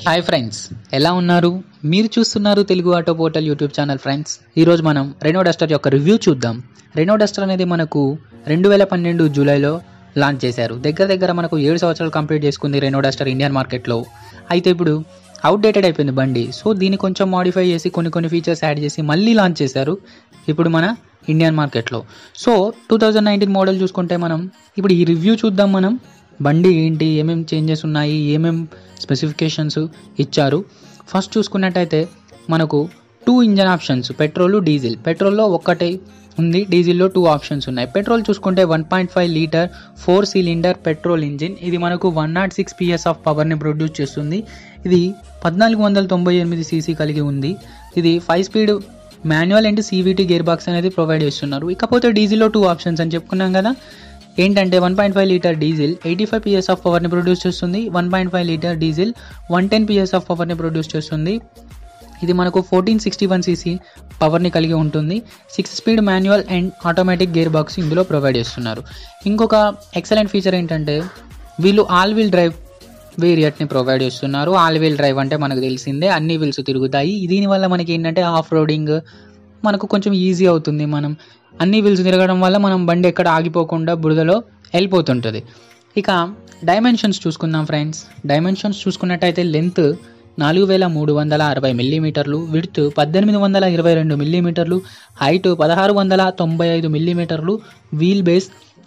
hi friends ఎలా ఉన్నారు మీరు చూస్తున్నారు Telugu auto portal YouTube channel friends ఈరోజు మనం రెనో డస్టర్ యొక్క రివ్యూ చూద్దాం రెనో డస్టర్ అనేది మనకు రెండు వేల పన్నెండు జూలైలో లాంచ్ చేశారు దగ్గర దగ్గర మనకు ఏడు సంవత్సరాలు కంప్లీట్ చేసుకుంది రెనో డస్టర్ ఇండియన్ మార్కెట్లో అయితే ఇప్పుడు అవుట్డేటెడ్ అయిపోయింది బండి సో దీన్ని కొంచెం మాడిఫై చేసి కొన్ని కొన్ని ఫీచర్స్ యాడ్ చేసి మళ్ళీ లాంచ్ చేశారు ఇప్పుడు మన ఇండియన్ మార్కెట్లో so two thousand nineteen model చూసుకుంటే మనం ఇప్పుడు ఈ రివ్యూ చూద్దాం మనం బండి ఏంటి ఏమేమి చేంజెస్ ఉన్నాయి ఏమేం స్పెసిఫికేషన్స్ ఇచ్చారు ఫస్ట్ చూసుకున్నట్టయితే మనకు two engine options petrol diesel పెట్రోల్లో ఒక్కటే ఉంది డీజిల్లో టూ ఆప్షన్స్ ఉన్నాయి పెట్రోల్ చూసుకుంటే one point five litre four cylinder petrol engine ఇది మనకు one nought six PS of పవర్ని ప్రొడ్యూస్ చేస్తుంది ఇది పద్నాలుగు వందల తొంభై ఎనిమిది సీసీ కలిగి ఉంది ఇది five speed manual and CVT gear box అనేది ప్రొవైడ్ చేస్తున్నారు ఇకపోతే డీజిల్లో టూ ఆప్షన్స్ అని చెప్పుకున్నాం కదా ఏంటంటే one point five litre diesel eighty five PS of పవర్ని ప్రొడ్యూస్ చేస్తుంది one point five litre diesel one ten PS of పవర్ని ప్రొడ్యూస్ చేస్తుంది ఇది మనకు ఫోర్టీన్ సిక్స్టీ వన్ సీసీ పవర్ని కలిగి ఉంటుంది six speed manual and automatic gear box ఇందులో ప్రొవైడ్ చేస్తున్నారు ఇంకొక ఎక్సలెంట్ ఫీచర్ ఏంటంటే వీళ్ళు ఆల్ వీల్ డ్రైవ్ వేరియంట్ని ప్రొవైడ్ చేస్తున్నారు ఆల్ వీల్ డ్రైవ్ అంటే మనకు తెలిసిందే అన్ని వీల్స్ తిరుగుతాయి దీనివల్ల మనకి ఏంటంటే ఆఫ్ రోడింగ్ మనకు కొంచెం ఈజీ అవుతుంది మనం అన్ని వీల్స్ తిరగడం వల్ల మనం బండి ఎక్కడ ఆగిపోకుండా బురదలో వెళ్ళిపోతుంటుంది ఇక డైమెన్షన్స్ చూసుకుందాం ఫ్రెండ్స్ డైమెన్షన్స్ చూసుకున్నట్టయితే లెంత్ నాలుగు వేల మూడు వందల అరవై మిల్లీమీటర్లు విడ్త్ పద్దెనిమిది వందల ఇరవై రెండు మిల్లీమీటర్లు హైట్ పదహారు వందల తొంభై ఐదు మిల్లీమీటర్లు వీల్ బేస్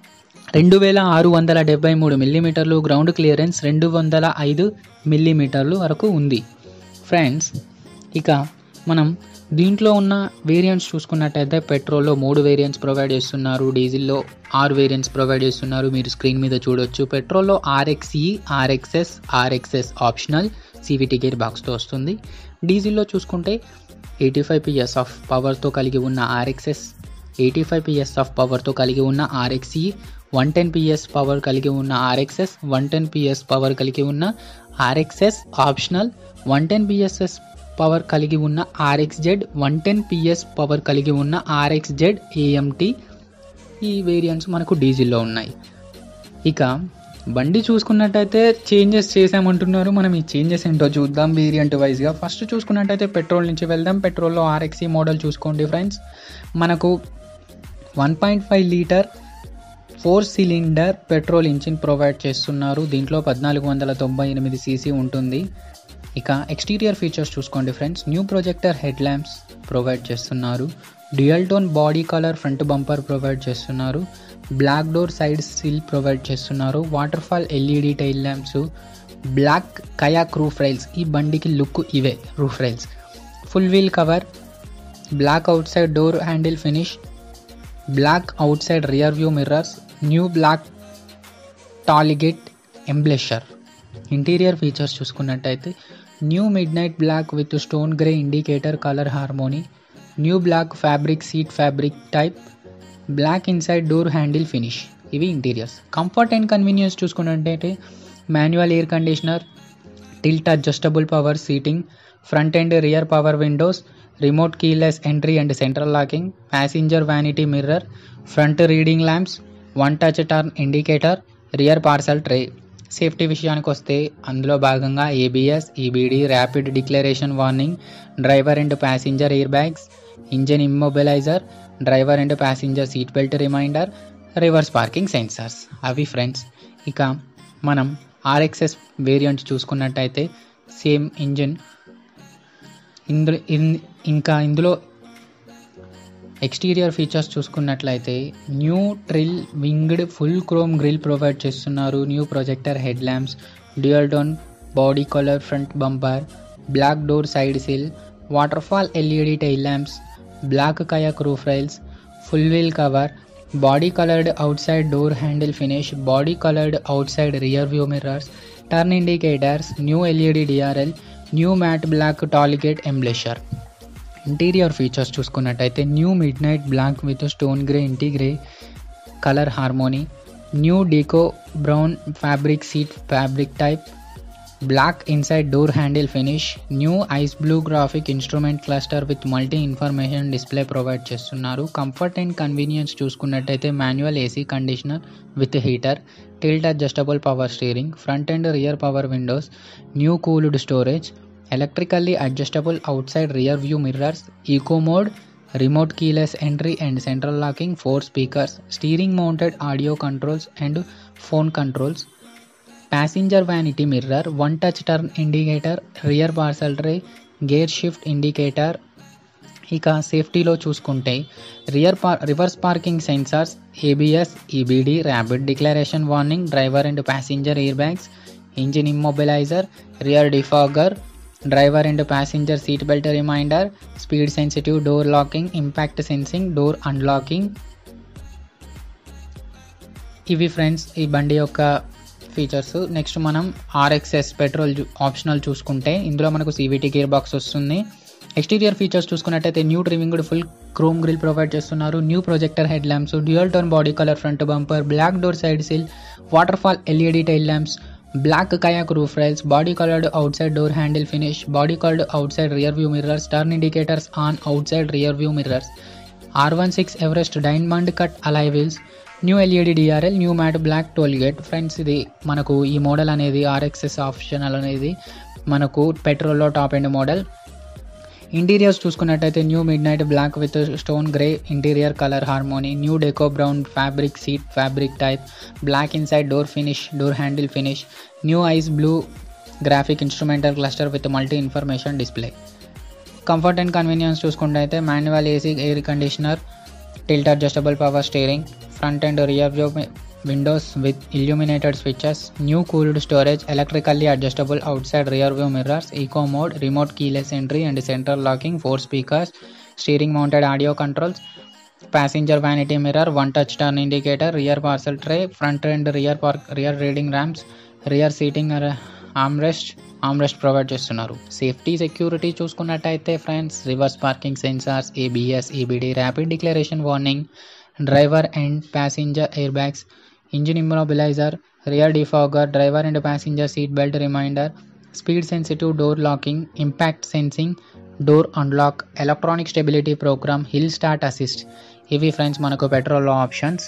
రెండు వేల ఆరు వందల డెబ్బై మూడు మిల్లీమీటర్లు గ్రౌండ్ క్లియరెన్స్ రెండు వందల ఐదు మిల్లీమీటర్లు వరకు ఉంది ఫ్రెండ్స్ ఇక మనం దీంట్లో ఉన్న వేరియంట్స్ చూసుకున్నట్టయితే పెట్రోల్లో మూడు వేరియంట్స్ ప్రొవైడ్ చేస్తున్నారు డీజిల్లో ఆరు వేరియంట్స్ ప్రొవైడ్ చేస్తున్నారు మీరు స్క్రీన్ మీద చూడొచ్చు పెట్రోల్లో RXE RXS RXS optional CVT gear బాక్స్తో వస్తుంది డీజిల్లో చూసుకుంటే ఎయిటీ ఫైవ్ పిఎస్ ఆఫ్ పవర్తో కలిగి ఉన్న RXS eighty five PS of పవర్తో కలిగి ఉన్న RXE one ten PS power కలిగి ఉన్న RXS one ten PS power కలిగి ఉన్న RXS optional one ten PS power కలిగి ఉన్న RX Z one ten PS power కలిగి ఉన్న ఆర్ఎక్స్ జెడ్ ఏఎంటీ ఈ వేరియంట్స్ మనకు డీజిల్లో ఉన్నాయి ఇక బండి చూసుకున్నట్టయితే చేంజెస్ చేసామంటున్నారు మనం ఈ చేంజెస్ ఏంటో చూద్దాం వేరియంట్ వైజ్గా ఫస్ట్ చూసుకున్నట్టయితే పెట్రోల్ నుంచి వెళ్దాం పెట్రోల్లో ఆర్ఎక్సీ మోడల్ చూసుకోండి ఫ్రెండ్స్ మనకు one point five litre four cylinder petrol engine provide చేస్తున్నారు దీంట్లో పద్నాలుగు వందల తొంభై ఎనిమిది సీసీ ఉంటుంది ఇక ఎక్స్టీరియర్ ఫీచర్స్ చూసుకోండి friends new projector head lamps provide చేస్తున్నారు dual tone body colour front bumper provide చేస్తున్నారు black door side sill provide చేస్తున్నారు waterfall LED tail lamps black kayak roof rails ఈ బండికి లుక్ ఇవే roof rails full wheel cover black outside door handle finish black outside rear view mirrors new black tailgate embellisher interior features చూసుకున్నట్టయితే new midnight black with stone grey indicator colour harmony new black fabric seat fabric type black inside door handle finish ఇవి interiors comfort and convenience చూసుకున్నట్టయితే manual air conditioner tilt adjustable power seating front and rear power windows remote keyless entry and central locking passenger vanity mirror front reading lamps one touch turn indicator rear parcel tray safety విషయానికి వస్తే అందులో భాగంగా ABS EBD rapid declaration warning driver and passenger air bags engine immobiliser driver and passenger seat belt reminder reverse parking sensors అవి friends ఇక మనం RXS variant చూసుకున్నట్టయితే same engine ఇందులో ఇంకా ఇందులో ఎక్స్టీరియర్ ఫీచర్స్ చూసుకున్నట్లయితే new trill winged full chrome grille provide చేస్తున్నారు new projector head lamps dual tone body colour front bumper black door side sill waterfall LED tail lamps black kayak roof rails full wheel cover body coloured outside door handle finish body coloured outside rear view mirrors turn indicators new LED DRL new mat black tailgate embellisher interior features చూసుకున్నట్టయితే new midnight black with stone grey interior colour harmony new deco brown fabric seat fabric type black inside door handle finish new ice blue graphic instrument cluster with multi information display provide చేస్తున్నారు comfort and convenience చూసుకున్నట్టయితే manual AC conditioner with heater tilt adjustable power steering front and rear power windows new cooled storage electrically adjustable outside rear view mirrors eco mode remote keyless entry and central locking four speakers steering mounted audio controls and phone controls passenger vanity mirror one touch turn indicator rear parcel tray gear shift indicator ఇక సేఫ్టీలో చూసుకుంటే rear par reverse parking sensors ABS EBD rapid declaration warning driver and passenger air bags engine immobiliser rear defogger driver and passenger seat belt reminder speed sensitive door locking impact sensing door unlocking ఇవి friends ఈ బండి యొక్క features next మనం RXS petrol optional చూసుకుంటే ఇందులో మనకు CVT gear box వస్తుంది exterior features చూసుకున్నట్టయితే new trimming full chrome grille provide చేస్తున్నారు new projector head lamps dual turn body colour front bumper black door side sill waterfall LED tail lamps black kayak roof rails body coloured outside door handle finish body coloured outside rear view mirrors turn indicators on outside rear view mirrors R one six Everest diamond cut alloy wheels new LED DRL new mat black tailgate friends ఇది మనకు ఈ model అనేది RXS optional అనేది మనకు పెట్రోల్లో top end model interiors చూసుకున్నట్టయితే new midnight black with stone grey interior colour harmony new deco brown fabric seat fabric type black inside door finish door handle finish new ice blue graphic instrumental cluster with multi information display comfort and convenience చూసుకుంటే అయితే manual AC air conditioner tilt adjustable power steering front and rear view windows with illuminated switches new cooled storage electrically adjustable outside rear view mirrors eco mode remote keyless entry and central locking four speakers steering mounted audio controls passenger vanity mirror one touch turn indicator rear parcel tray front and rear park rear reading lamps rear seating armrest armrest provide చేస్తున్నారు safety security చూసుకున్నట్టయితే friends reverse parking sensors ABS EBD rapid declaration warning driver and passenger air bags engine immobiliser rear defogger driver and passenger seat belt reminder speed sensitive door locking impact sensing door unlock electronic stability program hill start assist ఇవి friends మనకు పెట్రోల్లో options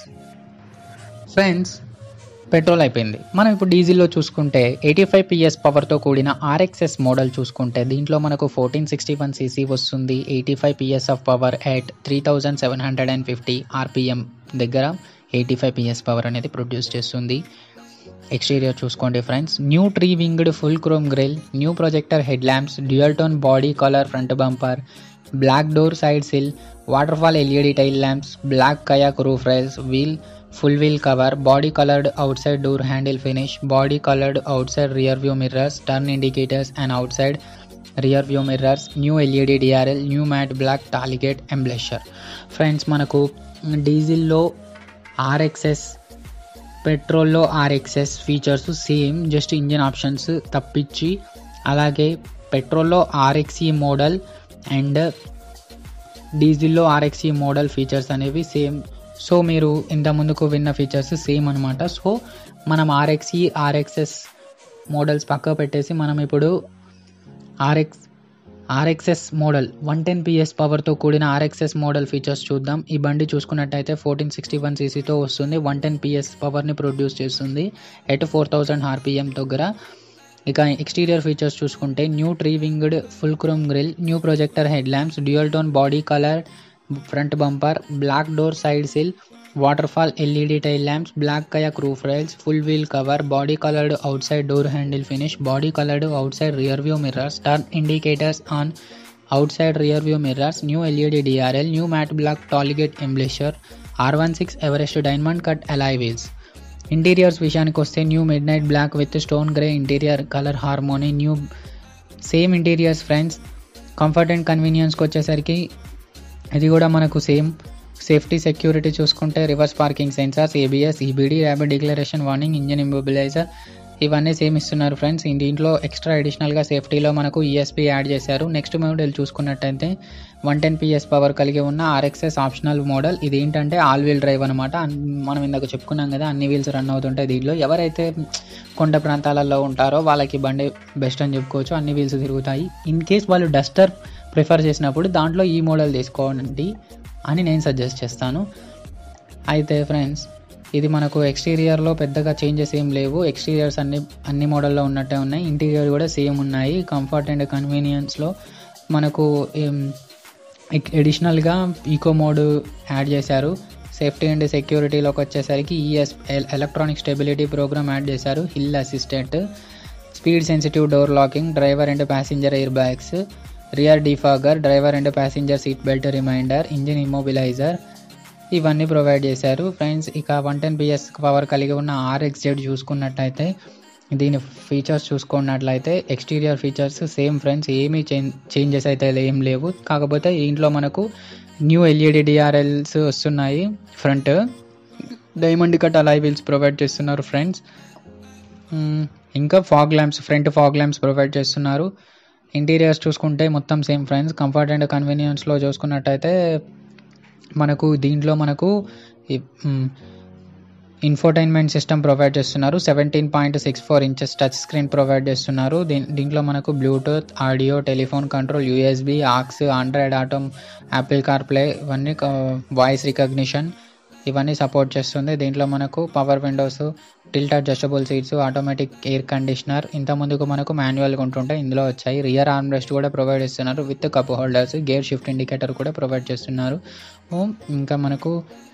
friends petrol అయిపోయింది మనం ఇప్పుడు డీజిల్లో చూసుకుంటే eighty five PS పవర్తో కూడిన RXS model చూసుకుంటే దీంట్లో మనకు ఫోర్టీన్ సిక్స్టీ వన్ సీసీ వస్తుంది eighty five PS of power at three thousand seven hundred and fifty RPM దగ్గర ఎయిటీ ఫైవ్ పిఎస్ పవర్ అనేది ప్రొడ్యూస్ చేస్తుంది ఎక్స్టీరియర్ చూసుకోండి friends new tri winged full chrome grille new projector head lamps dual tone body colour front bumper black door side sill waterfall LED tail lamps black kayak roof rails wheel full wheel cover body coloured outside door handle finish body coloured outside rear view mirrors turn indicators and outside rear view mirrors new LED DRL new mat black tailgate embellisher friends మనకు డీజిల్లో RXS పెట్రోల్లో RXS features same just engine options తప్పించి అలాగే పెట్రోల్లో RXE model and డీజిల్లో RXE model features అనేవి same so మీరు ఇంత ముందుకు విన్న ఫీచర్స్ సేమ్ అనమాట సో మనం ఆర్ఎక్సీ ఆర్ఎక్స్ఎస్ మోడల్స్ పక్క పెట్టేసి మనం ఇప్పుడు RX RXS model one ten PS పవర్తో కూడిన ఆర్ఎక్స్ఎస్ మోడల్ ఫీచర్స్ చూద్దాం ఈ బండి చూసుకున్నట్టయితే ఫోర్టీన్ సిక్స్టీ వన్ సీసీతో వస్తుంది వన్ టెన్ పిఎస్ పవర్ని ప్రొడ్యూస్ చేస్తుంది ఎట్ ఫోర్ థౌజండ్ ఆర్పిఎం దగ్గర ఇక ఎక్స్టీరియర్ ఫీచర్స్ చూసుకుంటే new tri winged full chrome grille new projector head lamps dual tone body colour front bumper black door side sill waterfall LED tail lamps black kayak roof rails full wheel cover body coloured outside door handle finish body coloured outside rear view mirrors turn indicators on outside rear view mirrors new LED DRL new mat black tailgate embellisher R one six Everest diamond cut alloy wheels interiors విషయానికి వస్తే new midnight black with stone grey interior colour harmony new same interiors friends comfort and కన్వీనియన్స్కి వచ్చేసరికి ఇది కూడా మనకు same safety security చూసుకుంటే reverse parking sensors ABS EBD rapid declaration warning engine immobiliser ఇవన్నీ same ఇస్తున్నారు ఫ్రెండ్స్ దీంట్లో extra అడిషనల్గా సేఫ్టీలో మనకు ఈఎస్పీ యాడ్ చేశారు నెక్స్ట్ మోడల్ చూసుకున్నట్టయితే వన్ టెన్ పిఎస్ పవర్ కలిగి ఉన్న ఆర్ఎక్స్ఎస్ ఆప్షనల్ మోడల్ ఇది ఏంటంటే ఆల్ వీల్ డ్రైవ్ అనమాట మనం ఇందాక చెప్పుకున్నాం కదా అన్ని వీల్స్ రన్ అవుతుంటాయి దీంట్లో ఎవరైతే కొండ ప్రాంతాలలో ఉంటారో వాళ్ళకి బండి బెస్ట్ అని చెప్పుకోవచ్చు అన్ని వీల్స్ తిరుగుతాయి ఇన్ కేస్ వాళ్ళు డస్టర్ ప్రిఫర్ చేసినప్పుడు దాంట్లో ఈ మోడల్ తీసుకోండి అని నేను సజెస్ట్ చేస్తాను అయితే ఫ్రెండ్స్ ఇది మనకు ఎక్స్టీరియర్లో పెద్దగా చేంజెస్ ఏం లేవు ఎక్స్టీరియర్స్ అన్ని అన్ని మోడల్లో ఉన్నట్టే ఉన్నాయి ఇంటీరియర్ కూడా సేమ్ ఉన్నాయి కంఫర్ట్ అండ్ కన్వీనియన్స్లో మనకు ఎడిషనల్గా ఈకో మోడ్ యాడ్ చేశారు సేఫ్టీ అండ్ సెక్యూరిటీలోకి వచ్చేసరికి ES electronic stability program add చేశారు hill assistant speed sensitive door locking driver and passenger air airbags rear defogger driver and passenger seat belt reminder engine immobiliser ఇవన్నీ provide చేశారు friends ఇక one ten BS power కలిగి ఉన్న RX Z చూసుకున్నట్టయితే దీని features చూసుకున్నట్లయితే exterior features same friends ఏమీ changes అయితే ఏం లేవు కాకపోతే దీంట్లో మనకు న్యూ ఎల్ఈడి డిఆర్ఎల్స్ వస్తున్నాయి front diamond cut alloy wheels provide చేస్తున్నారు ఫ్రెండ్స్ ఇంకా fog lamps front fog lamps provide చేస్తున్నారు ఇంటీరియర్స్ చూసుకుంటే మొత్తం సేమ్ ఫ్రెండ్స్ కంఫర్ట్ అండ్ కన్వీనియన్స్లో చూసుకున్నట్టయితే మనకు దీంట్లో మనకు ఇన్ఫోటైన్మెంట్ సిస్టమ్ ప్రొవైడ్ చేస్తున్నారు seventeen point six four inches touch screen provide చేస్తున్నారు దీంట్లో మనకు Bluetooth audio telephone control USB aux Android auto Apple car play ఇవన్నీ వాయిస్ రికగ్నిషన్ ఇవన్నీ సపోర్ట్ చేస్తుంది దీంట్లో మనకు power windows tilt adjustable seats automatic air conditioner ఇంత ముందుకు మనకు మాన్యువల్గా ఉంటుంటే ఇందులో వచ్చాయి రియర్ ఆర్మ్ రెస్ట్ కూడా ప్రొవైడ్ చేస్తున్నారు with cup holders gear shift indicator కూడా ప్రొవైడ్ చేస్తున్నారు ఇంకా మనకు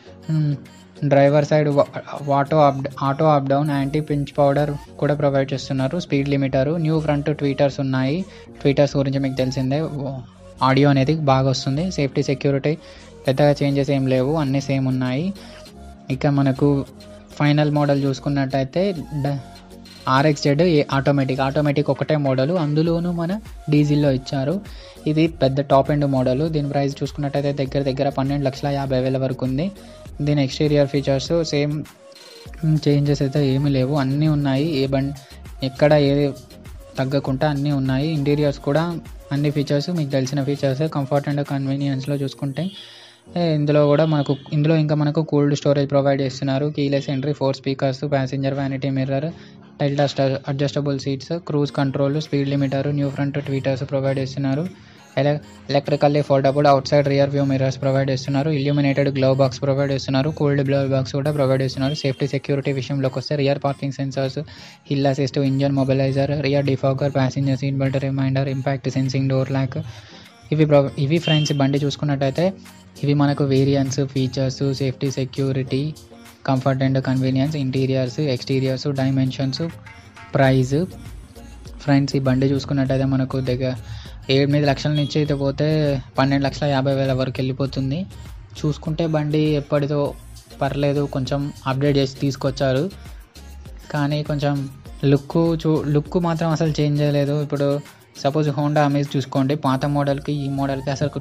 driver side auto up auto up down anti pinch powder కూడా ప్రొవైడ్ చేస్తున్నారు speed limiter new front tweeters ఉన్నాయి ట్వీటర్స్ గురించి మీకు తెలిసిందే ఆడియో అనేది బాగా వస్తుంది సేఫ్టీ సెక్యూరిటీ పెద్దగా చేంజెస్ ఏం లేవు అన్నీ సేమ్ ఉన్నాయి ఇక మనకు ఫైనల్ మోడల్ చూసుకున్నట్టయితే ఆర్ఎక్స్ జెడ్ ఆటోమేటిక్ ఆటోమేటిక్ ఒకటే మోడల్ అందులోనూ మన డీజిల్లో ఇచ్చారు ఇది పెద్ద టాప్ ఎండ్ మోడల్ దీని ప్రైస్ చూసుకున్నట్టయితే దగ్గర దగ్గర పన్నెండు లక్షల యాభై వేల వరకు ఉంది దీని ఎక్స్టీరియర్ ఫీచర్స్ సేమ్ చేంజెస్ అయితే ఏమీ లేవు అన్నీ ఉన్నాయి ఏ బండ్ ఎక్కడ ఏది తగ్గకుండా అన్నీ ఉన్నాయి ఇంటీరియర్స్ కూడా అన్ని ఫీచర్స్ మీకు తెలిసిన ఫీచర్స్ కంఫర్ట్ అండ్ కన్వీనియన్స్లో చూసుకుంటే ఇందులో కూడా మనకు ఇందులో ఇంకా మనకు కోల్డ్ స్టోరేజ్ ప్రొవైడ్ చేస్తున్నారు keyless entry four speakers passenger vanity mirror tilt adjustable seats cruise control speed limiter new front tweeters provide చేస్తున్నారు elec electrically foldable outside rear view mirrors provide చేస్తున్నారు ఇల్యూమినేటెడ్ గ్లవ్ బాక్స్ ప్రొవైడ్ చేస్తున్నారు cold glove box కూడా provide చేస్తున్నారు safety security విషయంలోకి వస్తే rear parking sensors hill assist engine mobiliser rear defogger passenger seat belt reminder impact sensing door lock ఇవి ప్రొ ఇవి friends బండి చూసుకున్నట్టయితే ఇవి మనకు variants features safety security comfort and convenience interiors exteriors dimensions price friends ఈ బండి చూసుకున్నట్టయితే మనకు దగ్గర ఎనిమిది లక్షల నుంచి అయితే పోతే పన్నెండు లక్షల యాభై వేల వరకు వెళ్ళిపోతుంది చూసుకుంటే బండి ఎప్పటిదో పర్లేదు కొంచెం అప్డేట్ చేసి తీసుకొచ్చారు కానీ కొంచెం లుక్ చూ లుక్ మాత్రం అసలు చేంజ్ చేయలేదు ఇప్పుడు సపోజ్ హోండా అమేజ్ చూసుకోండి పాత మోడల్కి ఈ మోడల్కి అసలు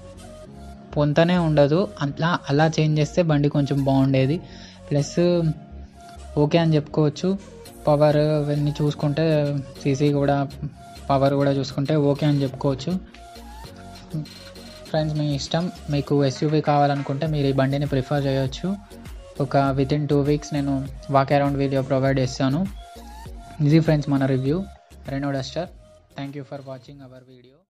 పొంతనే ఉండదు అట్లా అలా చేంజ్ చేస్తే బండి కొంచెం బాగుండేది ప్లస్ ఓకే అని చెప్పుకోవచ్చు పవర్ ఇవన్నీ చూసుకుంటే సీసీ కూడా పవర్ కూడా చూసుకుంటే ఓకే అని చెప్పుకోవచ్చు ఫ్రెండ్స్ మీ ఇష్టం మీకు ఎస్యూవీ కావాలనుకుంటే మీరు ఈ బండిని ప్రిఫర్ చేయొచ్చు ఒక విత్ ఇన్ టూ వీక్స్ నేను వాక్ అరౌండ్ వీడియో ప్రొవైడ్ చేస్తాను ఇది ఫ్రెండ్స్ మన review Renault Duster thank you for watching our video